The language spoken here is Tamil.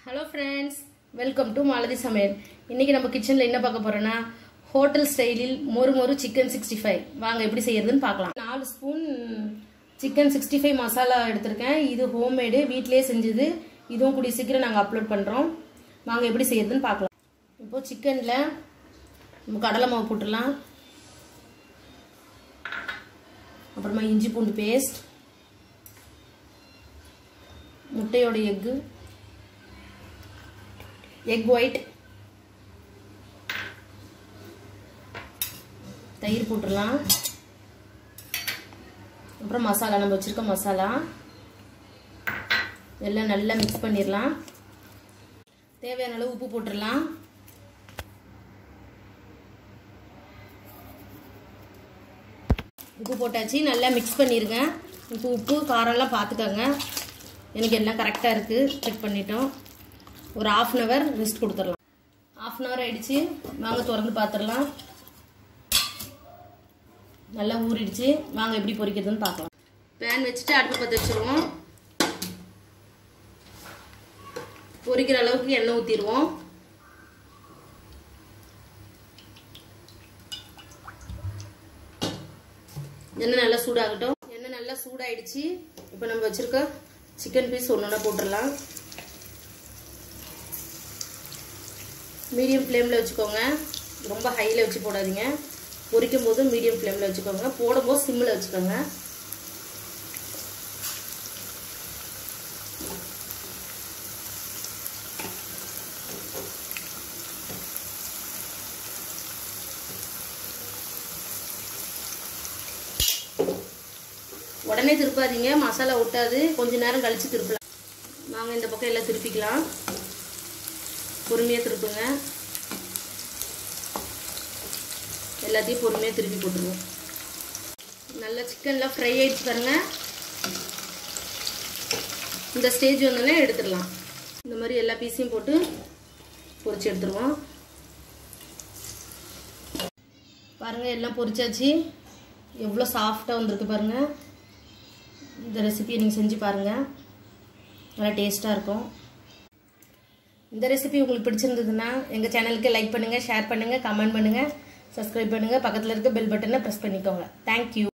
hello friends welcome to Malathi Samayal இன்னைக்கு நம்ம கிச்சனில் என்ன பார்க்க போறோம்னா ஹோட்டல் ஸ்டைலில் மொறு மொறு சிக்கன் சிக்ஸ்டி ஃபைவ் வாங்க எப்படி செய்யறதுன்னு பார்க்கலாம் நாலு spoon chicken sixty five masala எடுத்திருக்கேன் இது ஹோம்மேடு வீட்டிலேயே செஞ்சது இதுவும் கூடிய சீக்கிரம் நாங்கள் அப்லோட் பண்ணுறோம் வாங்க எப்படி செய்யறதுன்னு பார்க்கலாம் இப்போ சிக்கனில் நம்ம கடலை மாவு போட்டுடலாம் அப்புறமா இஞ்சி பூண்டு பேஸ்ட் முட்டையோட எக்கு எக் ஒயிட் தயிர் போட்டுடலாம் அப்புறம் மசாலா நம்ம வச்சுருக்க மசாலா எல்லாம் நல்லா மிக்ஸ் பண்ணிடலாம் தேவையான அளவு உப்பு போட்டுடலாம் உப்பு போட்டாச்சு நல்லா மிக்ஸ் பண்ணிடுங்க இப்போ உப்பு காரம்லாம் பார்த்துக்கோங்க எனக்கு எல்லாம் கரெக்டாக இருக்குது செக் பண்ணிட்டோம் ஒரு ஆஃப் அன் ஹவர் ரெஸ்ட் கொடுத்துடலாம் ஆஃப் அன் ஹவர் ஆயிடுச்சு வாங்க திறந்து பார்த்துடலாம் நல்லா ஊறிடுச்சு வாங்க எப்படி பொரிக்கிறதுன்னு பார்க்கலாம் பேன் வச்சுட்டு அடுப்பு பற்ற வச்சுருவோம் பொரிக்கிற அளவுக்கு எண்ணெய் ஊற்றிடுவோம் எண்ணெய் நல்லா சூடாகட்டும் எண்ணெய் நல்லா சூடாயிடுச்சு இப்போ நம்ம வச்சுருக்க சிக்கன் பீஸ் ஒன்று ஒன்றா போட்டுடலாம் மீடியம் ஃப்ளேமில் வச்சுக்கோங்க ரொம்ப ஹையில் வச்சு போடாதீங்க பொரிக்கும் போது மீடியம் ஃப்ளேமில் வச்சுக்கோங்க போடும்போது சிம்மில் வச்சுக்கோங்க உடனே திருப்பாதீங்க மசாலா ஒட்டாது கொஞ்ச நேரம் கழித்து திருப்பலாம் வாங்க இந்த பக்கம் எல்லாம் திருப்பிக்கலாம் பொறுமையாக திருப்புங்க எல்லாத்தையும் பொறுமையாக திருப்பி போட்டுருவோம் நல்லா சிக்கன்லாம் ஃப்ரை ஆகிடுச்சு பாருங்க இந்த ஸ்டேஜ் வந்தோடனே எடுத்துடலாம் இந்த மாதிரி எல்லா பீஸையும் போட்டு பொரிச்சு எடுத்துருவோம் பாருங்கள் எல்லாம் பொரிச்சாச்சு எவ்வளோ சாஃப்டாக வந்திருக்கு பாருங்கள் இந்த ரெசிபியை நீங்கள் செஞ்சு பாருங்கள் நல்லா டேஸ்ட்டாக இருக்கும் இந்த ரெசிபி உங்களுக்கு பிடிச்சிருந்ததுன்னா எங்கள் சேனலுக்கு லைக் பண்ணுங்கள் ஷேர் பண்ணுங்கள் கமெண்ட் பண்ணுங்கள் சப்ஸ்கிரைப் பண்ணுங்கள் பக்கத்தில் இருக்க பெல் பட்டனை ப்ரெஸ் பண்ணிக்கோங்க தேங்க்யூ